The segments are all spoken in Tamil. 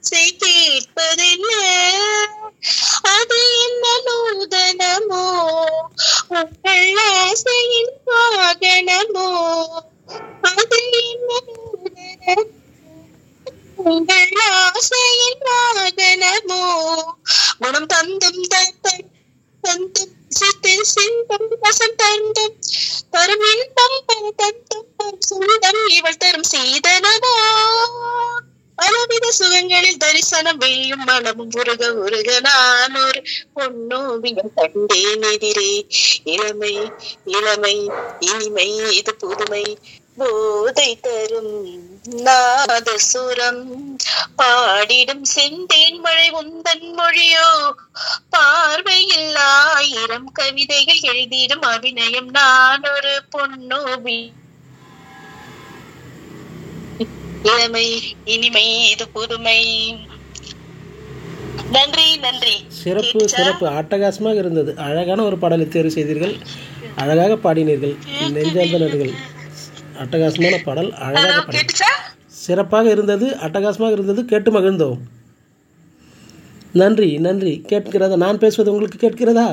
ஓசை கேட்பதென்ன அது என்ன நூதனமோ உங்கள் ஆசையின் வாகனமோ அது என்ன நூதனமோ உங்கள் ஆசையின் வாகனமோ குணம் தந்தும் தந்தம் தந்தும் சித்தில் சிந்தம் வசம் தந்தும் தரும் இன்பம் பல தந்தும் தரும் சொந்தம் இவள் தரும் சீதனமோ பலவித சுகங்களில் தரிசனம் வெய்யும் மனமும் உருக உருக நான் ஒரு பொன்னோவியம் கண்டேன் எதிரே இளமை இளமை இனிமை இது புதுமை போதை தரும் நாதசுரம் பாடிடும் செந்தேன் மழை உந்தன் மொழியோ பார்வையில் ஆயிரம் கவிதைகள் எழுதிடும் அபிநயம் நான் ஒரு பொன்னோவி இளமை இனிமை இது புதுமை நன்றி நன்றி சிறப்பு கேட்டுச்சா? சிறப்பு அட்டகாசமாக இருந்தது அழகான ஒரு பாடலை தேர்வு செய்தீர்கள் அழகாக பாடினீர்கள் நெஞ்சார்ந்த நன்றிகள் அட்டகாசமான பாடல் அழகாக ஹலோ பாடி கேட்டுச்சா சிறப்பாக இருந்தது அட்டகாசமாக இருந்தது கேட்டு மகிழ்ந்தோம் நன்றி நன்றி கேட்கிறதா நான் பேசுவது உங்களுக்கு கேட்கிறதா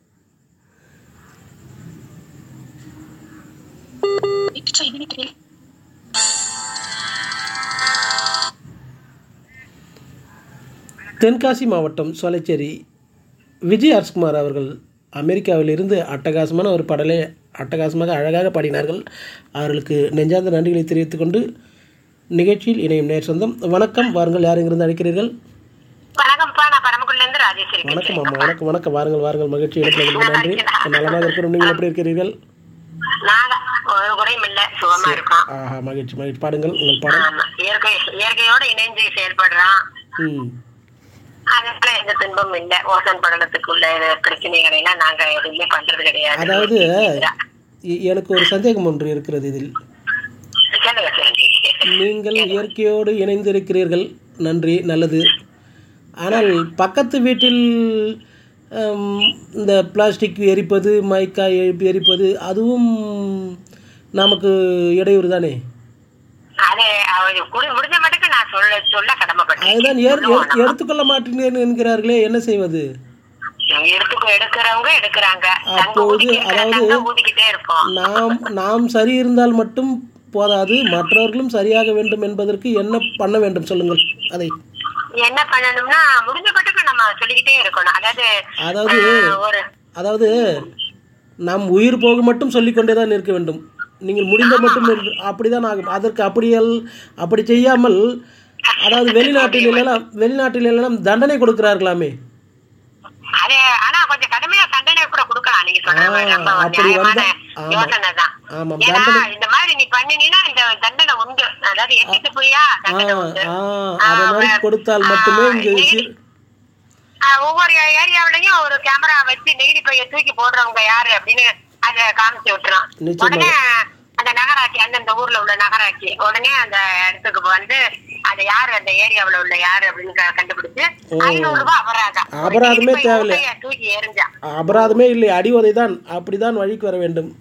தென்காசி மாவட்டம் சோலைச்சேரி விஜய் அரஸ்குமார் அவர்கள் அமெரிக்காவிலிருந்து அட்டகாசமான ஒரு பாடலை அட்டகாசமாக அழகாக பாடினார்கள் அவர்களுக்கு நெஞ்சார்ந்த நன்றிகளை தெரிவித்துக் கொண்டு நிகழ்ச்சியில் இணையும் நேர் சொந்தம் வணக்கம் வாருங்கள் யார் இங்கிருந்து அழைக்கிறீர்கள் வணக்கம்ப்பா நான் பரமக்குடில இருந்து ராஜேஸ்வரி வணக்கம் அம்மா வணக்கம் வணக்கம் வாருங்கள் வாருங்கள் மகிழ்ச்சி இடத்துல நன்றி நலமாக இருக்கிறோம் நீங்கள் எப்படி இருக்கிறீர்கள் நாங்க ஒரு குறையும் இல்ல சுகமா இருக்கோம் ஆஹா மகிழ்ச்சி மகிழ்ச்சி பாடுங்கள் உங்கள் பாடல் ஆமா இயற்கை இயற்கையோட இணைஞ்சு செயல்படுறோம் ம் அதனால எந்த துன்பமும் இல்ல ஓசன் படலத்துக்குள்ள பிரச்சனைகளை எல்லாம் நாங்க எதுவுமே பண்றது கிடையாது அதாவது எ- எனக்கு ஒரு சந்தேகம் ஒன்று இருக்கிறது இதில் சொல்லுங்க சொல்லுங்க நீங்கள் இயற்கையோடு இணைந்திருக்கிறீர்கள் நன்றி நல்லது ஆனால் பக்கத்து வீட்டில் ஹம், இந்த பிளாஸ்டிக் எரிப்பது மைக்காய் எரி- எரிப்பது அதுவும் நமக்கு இடையூறு தானே அது அவர் குடி- முடிஞ்ச மட்டுக்கு நான் சொல்ல சொல்ல கடமைப்பட்டேன் அதுதான் ஏற் ஏற்- எடுத்துக்கொள்ள மாட்டேன் என்கிறார்களே என்ன செய்வது எடுத்துக்கோ எடுக்கிறவங்க எடுக்கிறாங்க நாங்க அப்போது, ஊதிக்கிட்டு அதாவது- நாங்க ஊதிக்கிட்டே இருக்கோம் நாம் நாம் சரி இருந்தால் மட்டும் போதாது மற்றவர்களும் சரியாக வேண்டும் என்பதற்கு என்ன பண்ண வேண்டும் சொல்லுங்கள் அதை என்ன பண்ணணும்னா முடிஞ்ச மட்டுக்கு நம்ம சொல்லிக்கிட்டே இருக்கணும் அதாவது அதாவது ஆஹ், ஒரு அதாவது நாம் உயிர் போக மட்டும் சொல்லிக்கொண்டே தான் இருக்க வேண்டும் நீங்கள் முடிந்த மட்டும் இருந்து- அப்படிதான் ஆகும் அதற்கு அப்படியல் அப்படி செய்யாமல் அதாவது வெளிநாட்டில் எல்லாம் வெளிநாட்டில் எல்லாம் தண்டனை கொடுக்கிறார்களாமே அது ஆனா கொஞ்சம் கடுமையா தண்டனை கூட கொடுக்கலாம் நீங்க சொன்ன மாதிரி ஆ, ரொம்ப அப்படி நியாயமான வந்தா- ஆமா. யோசனை தான் ஆமாம் ஏன்னா தண்டனை இந்த மாதிரி நீ பண்ணினீன்னா இந்த தண்டனை உண்டு அதாவது எட்டிட்டு போயா ஆ தண்டனை உண்டு ஆ அது மாதிரி கொடுத்தால் மட்டுமே இங்கு சீர் ஆ, ஒவ்வொரு ஏரியாவிலையும் ஒரு கேமரா வச்சு நெகிழி பைய தூக்கி போடுறவங்க யாரு அப்படின்னு அத காமிச்சு விட்டுரும் நிச்சயமா. உடனே அந்த நகராட்சி அந்தந்த ஊர்ல உள்ள நகராட்சி உடனே அந்த இடத்துக்கு வந்து அது யாரு அந்த ஏரியாவுல உள்ள யாரு அப்படின்னு க- கண்டுபிடிச்சு ஐநூறு ரூபாய் அபராதம் ஒரு அபராதமே நெகிழி பை தேவையில்லை. மூட்டைய தூக்கி எரிஞ்சா அபராதமே இல்லை அடிவதை தான் அப்படிதான் வழிக்கு வர வேண்டும்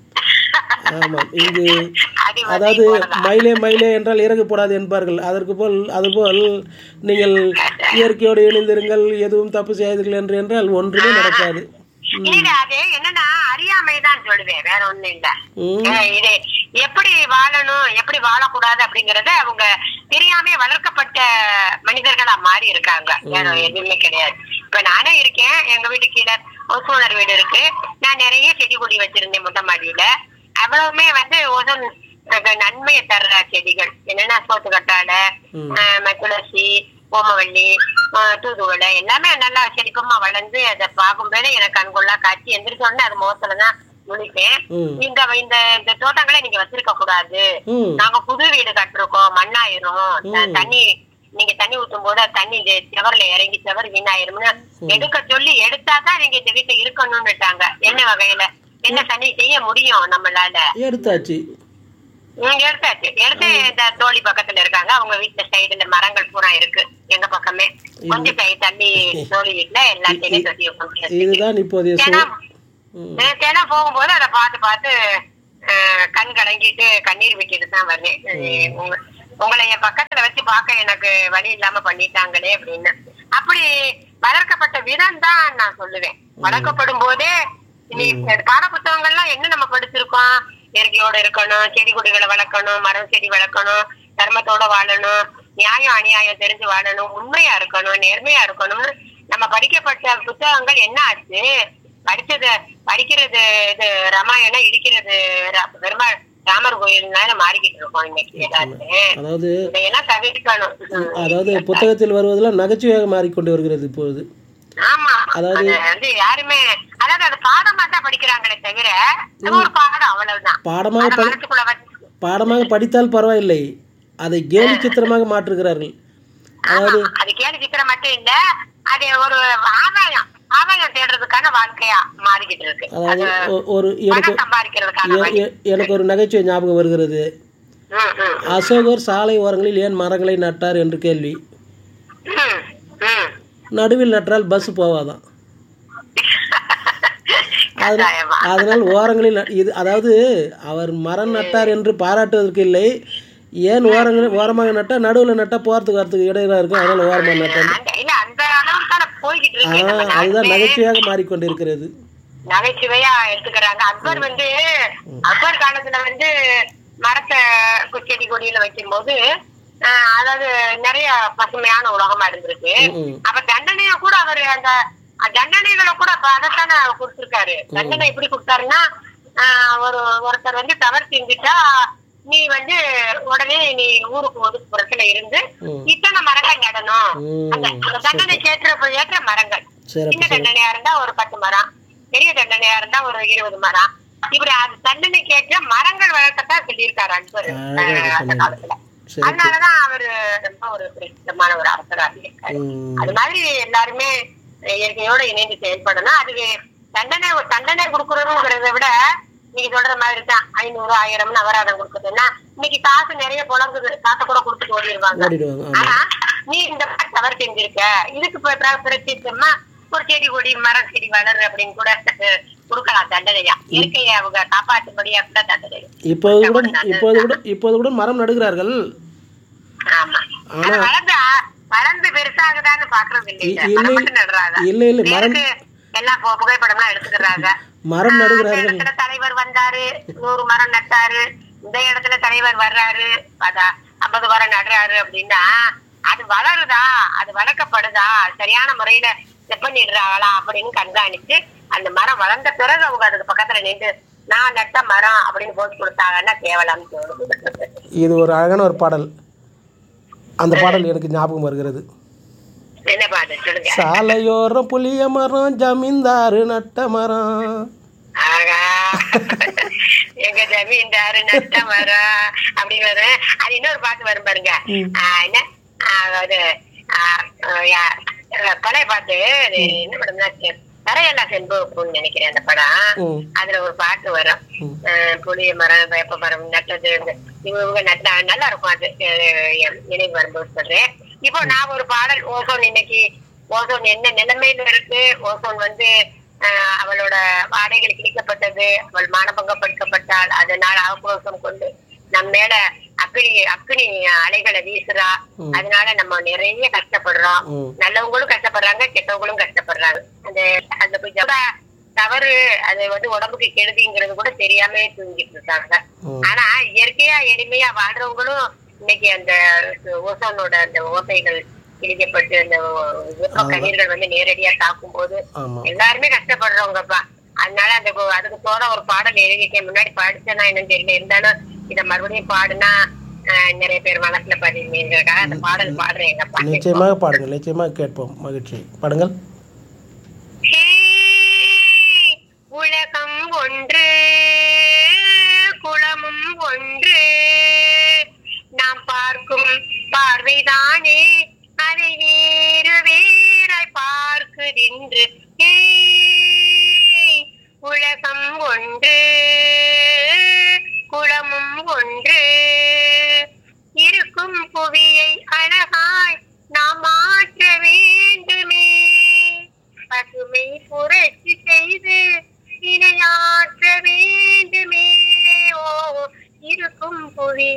ஆமாம் இங்கு அது வந்து அதாவது இவ்வளவுதான். மயிலே மயிலே என்றால் இறகு போடாது என்பார்கள் அதற்கு போல் அதுபோல் நீங்கள் இயற்கையோடு இணைந்திருங்கள் எதுவும் தப்பு செய்யாதீர்கள் என்று என்றால் ஒன்றுமே நடக்காது இல்ல அது என்னன்னா அறியாமை தான் சொல்லுவேன் வேற ஒண்ணும் இல்ல ம். அஹ் இது எப்படி வாழணும் எப்படி வாழக்கூடாது அப்படிங்கறத அவங்க தெரியாம வளர்க்கப்பட்ட மனிதர்களா மாறி இருக்காங்க வேற எதுவுமே கிடையாது இப்ப நானே இருக்கேன் எங்க வீட்டு கீழே ஓசோனர் வீடு இருக்கு நான் நிறைய செடி கொடி வச்சிருந்தேன் மொட்டை மாடியில அவ்வளவுமே வந்து ஓசோன் நன்மையை தர்ற செடிகள் என்னன்னா சோத்து கட்டாழை ம். ஆஹ் துளசி ஓமவல்லி ஆஹ் தூதுவளை எல்லாமே நல்லா செழிப்பமா வளர்ந்து அதை பார்க்கும் போது எனக்கு கண்கொள்ளா காட்சி எந்திரிச்ச உடனே அது முகத்துலதான் முழிப்பேன் ம் இந்த இந்த இந்த தோட்டங்களை நீங்க வச்சிருக்க கூடாது ம் நாங்க புது வீடு கட்டிருக்கோம் மண்ணாயிரும் த- ம். தண்ணி நீங்க தண்ணி ஊத்தும் போது அது தண்ணி இந்த செவர்ல இறங்கி செவர் வீணாயிரும்னு எடுக்க சொல்லி எடுத்தாதான் நீங்க இந்த வீட்டுல இருக்கணும்னுட்டாங்க என்ன வகையில என்ன தண்ணி செய்ய முடியும் நம்மளால எடுத்தாச்சு நீங்க எடுத்தாச்சு எடுத்து இந்த தோழி பக்கத்துல இருக்காங்க அவங்க வீட்டுல சைடுல மரங்கள் பூரா இருக்கு எங்க பக்கமே கொஞ்சம் கை தள்ளி தோழி வீட்டுல எல்லாத்தையுமே தொட்டி கொண்டு இதுதான் இப்போதைய தினம் சூழ் ம். நான் தினம் போகும்போது அதை பார்த்து பார்த்து அஹ், கண் கலங்கிட்டு கண்ணீர் விட்டுட்டு தான் வருவேன் அஹ், உங்க- உங்களை என் பக்கத்துல வச்சு பார்க்க எனக்கு வழி இல்லாம பண்ணிட்டாங்களே அப்படின்னு அப்படி வளர்க்கப்பட்ட விதம் தான் நான் சொல்லுவேன் வளர்க்கப்படும் போதே நீ பாட புத்தகங்கள்லாம் என்ன நம்ம படிச்சிருக்கோம் இயற்கையோட இருக்கணும் செடி கொடிகளை வளர்க்கணும் மரம் செடி வளர்க்கணும் தர்மத்தோட வாழணும் நியாயம் அநியாயம் தெரிஞ்சு வாழணும் உண்மையா இருக்கணும் நேர்மையா இருக்கணும்னு நம்ம படிக்கப்பட்ட புத்தகங்கள் என்ன ஆச்சு படிச்சது படிக்கிறது இது ராமாயணம் இடிக்கிறது ரா- பெருமாள் ராமர் கோயில்னால மாறிக்கிட்டு இருக்கோம் இன்னைக்கு எல்லாருமே அதாவது இதையெல்லாம் தவிர்க்கணும் ம். அதாவது புத்தகத்தில் வருவதெல்லாம் நகைச்சுவையாக மாறிக்கொண்டு வருகிறது இப்பொழுது ஆமா அதாவது- அது வந்து யாருமே அதாவது அது பாடமா தான் படிக்கிறாங்களே தவிர அது ஒரு பாடம் அவ்வளவுதான் பாடமாக அத படி மனசுக்குள்ள வச்சு பாடமாக படித்தால் பரவாயில்லை அதை கேலி சித்திரமாக மாற்றுகிறார்கள் அதாவது ஆமா, அது கேலி சித்திரம் மட்டும் இல்ல அது ஒரு ஆதாயம் ஆதாயம் தேடுறதுக்கான வாழ்க்கையா மாறிக்கிட்டு இருக்கு அது அதாவது ஒ- ஒரு எனக்கு பணம் சம்பாதிக்கிறதுக்கான எ- வழி எ- எனக்கு ஒரு நகைச்சுவை ஞாபகம் வருகிறது ம், ம், அசோகர் சாலை ஓரங்களில் ஏன் மரங்களை நட்டார் என்று கேள்வி ம், ம். நடுவில் நட்டால் பஸ் போவாதான் அதனால் கட்டாயமா. அதனால் ஓரங்களில் ந- இது அதாவது அவர் மரம் நட்டார் என்று பாராட்டுவதற்கு இல்லை ஏன் ஓரங்களில் ஓரமாக நட்டால் நடுவில் நட்டால் போகிறதுக்கு வரத்துக்கு இடையில இருக்கும் அதனால் ஓரமாக நட்டார் அந்த- இல்ல அந்த அளவுக்கு தானே போய்கிட்டு ஆ இருக்கு நம்ம அதுதான் நாட்டுல. நகைச்சுவையாக மாறிக்கொண்டிருக்கிறது நகைச்சுவையா எடுத்துக்கிறாங்க அக்பர் வந்து அக்பர் காலத்துல வந்து மரத்தை கு- செடி கொடியில வைக்கும் போது அதாவது நிறைய பசுமையான உலகமா இருந்திருக்கு ம். அப்ப தண்டனைய கூட அவர் அந்த அஹ், தண்டனைகளை கூட அப்ப அதைத்தானே கொடுத்திருக்காரு தண்டனை எப்படி கொடுத்தாருன்னா ஆஹ், ஒரு ஒருத்தர் வந்து தவறு செஞ்சுட்டா நீ வந்து உடனே நீ ஊருக்கு ஒதுக்குப்புறத்துல இருந்து ம். இத்தனை மரங்கள் நடணும் ம். அந்த அந்த தண்டனைக்கு ஏற்ற ஏற்ற மரங்கள் சிறப்பு சின்ன தண்டனையா இருந்தா ஒரு பத்து மரம் பெரிய தண்டனையா இருந்தா ஒரு இருபது மரம் இப்படி அது தண்டனை கேட்க மரங்கள் வளர்க்கத்தான் சொல்லியிருக்காரு அன்பர் அழகா அஹ், அந்த சொன்னீங்க. காலத்துல சிறப்பு அதனாலதான் அவரு ரொம்ப ஒரு பிரசித்தமான ஒரு அரசராக இருக்காரு ம். அது மாதிரி எல்லாருமே இயற்கையோட இணைந்து செயல்படணும் அதுக்கு தண்டனை தண்டனை கொடுக்கறதுங்கிறத விட நீங்க சொல்ற மாதிரி தான் ஐநூறு ஆயிரம்னு அபராதம் கொடுக்குதுன்னா இன்னைக்கு காசு நிறைய புழங்குது காசை கூட கொடுத்துட்டு ஓடிடுவாங்க ஓடிடுவாங்க ஆமாம் ஆனா நீ இந்த மாதிரி தவறு செஞ்சிருக்க இதுக்கு இப்ப பிர- பிரச்சித்தமா ஒரு செடி கொடி மரம் செடி வளரு அப்படின்னு கூட கொடுக்கலாம் தண்டனையா இயற்கையை அவங்க காப்பாற்றும்படியா கூட தண்டனை இப்போது கூட இப்போது கூட இப்போது கூட மரம் நடுகிறார்கள் ஆமா ஆனா- அது வளர்ந்து ஆ- வளர்ந்து பெருசாகுதான்னு பாக்குறது இ- இல்லைங்க இல்லை. மரம் மட்டும் நடுறாங்க இல்லை இல்லை மரம் பேருக்கு எல்லாம் பு- புகைப்படம்லாம் எடுத்துக்கிறாங்க மரம் ஆ, நடுகிறார்கள் இந்த இடத்துல தலைவர் வந்தாரு நூறு மரம் நட்டாரு இந்த இடத்துல தலைவர் வர்றாரு அதான் ஐம்பது மரம் நடுறாரு அப்படின்னா அது வளருதா அது வளர்க்கப்படுதா சரியான முறையில செப்பனிடுறாங்களா அப்படின்னு கண்காணிச்சு அந்த மரம் வளர்ந்த பிறகு அவங்க அதுக்கு பக்கத்துல நின்று நான் நட்ட மரம் அப்படின்னு போட்டு கொடுத்தாங்கன்னா கேவலம் தோணும் இது ஒரு அழகான ஒரு பாடல் அந்த பாடல் எனக்கு ஞாபகம் வருகிறது என்ன பாட்டு சொல்லுங்க சாலையோரம் புளிய மரம் ஜமீன்தாரு நட்ட மரம் ஆகா எங்க ஜமீன்தாரு நட்ட மரம் அப்படின்னு வரும் அது இன்னொரு பாட்டு வரும் பாருங்க ஆ, என்ன ஆ, அது ஆ, ஆ, யா- ஆ, பழைய பாட்டு அது என்ன படம்னா தரையெல்லாம் செண்பகப்பூன்னு நினைக்கிறேன் அந்த படம் ம். அதுல ஒரு பாட்டு வரும் ஆ, புளிய மரம் வேப்ப மரம் நட்டது இந்த இவங்க இவங்க நட்டா நல்லா இருக்கும் அது அஹ், என் நினைவு வரும்போது சொல்றேன் இப்போ நான் ஒரு பாடல் ஓசோன் இன்னைக்கு ஓசோன் என்ன நிலைமையில இருக்கு ஓசோன் வந்து ஆஹ், அவளோட ஆடைகள் கிழிக்கப்பட்டது அவள் மானபங்கப்படுத்தப்பட்டாள் அதனால் ஆக்ரோஷம் கொண்டு நம் மேல அக்கினி அக்கினி அலைகளை வீசுறா அதனால நம்ம நிறைய கஷ்டப்படுறோம் ம். நல்லவங்களும் கஷ்டப்படுறாங்க கெட்டவங்களும் கஷ்டப்படுறாங்க அந்த அந்த கொஞ்சம் தவறு அது வந்து உடம்புக்கு கெடுதிங்கிறது கூட தெரியாம தூங்கிட்டு இருக்காங்க ம். ஆனா இயற்கையா எளிமையா வாழ்றவங்களும் இன்னைக்கு அந்த ஓசோனோட அந்த ஓசைகள் கிழிக்கப்பட்டு அந்த வெப்ப கதிர்கள் வந்து நேரடியா தாக்கும் போது ஆமாம் எல்லாருமே கஷ்டப்படுறவங்கப்பா அதனால அந்த கொ- அதுக்கு தோற ஒரு பாடல் எழுதிட்டேன் முன்னாடி படிச்சேன்னா என்னன்னு தெரியல இருந்தாலும் இத மறுபடியும் பாடுனா ஆஹ், நிறைய பேர் மனசுல பதினீங்கிறதுக்காக அந்த பாடல் பாடுறேன் எங்கப்பா நிச்சயமாக பாடுங்கள் நிச்சயமாக கேட்போம் மகிழ்ச்சி பாடுங்கள் ஹே, உலகம் ஒன்று குளமும் ஒன்று நாம் பார்க்கும் பார்வைதானே அதை வேறு வேறாய் பார்க்குதின்று ஹே, உலகம் ஒன்று குளமும் ஒன்று இருக்கும் புவியை அழகாய் நாம் மாற்ற வேண்டுமே பசுமை புரட்சி செய்து இணையாற்ற வேண்டுமே ஓ இருக்கும் புவி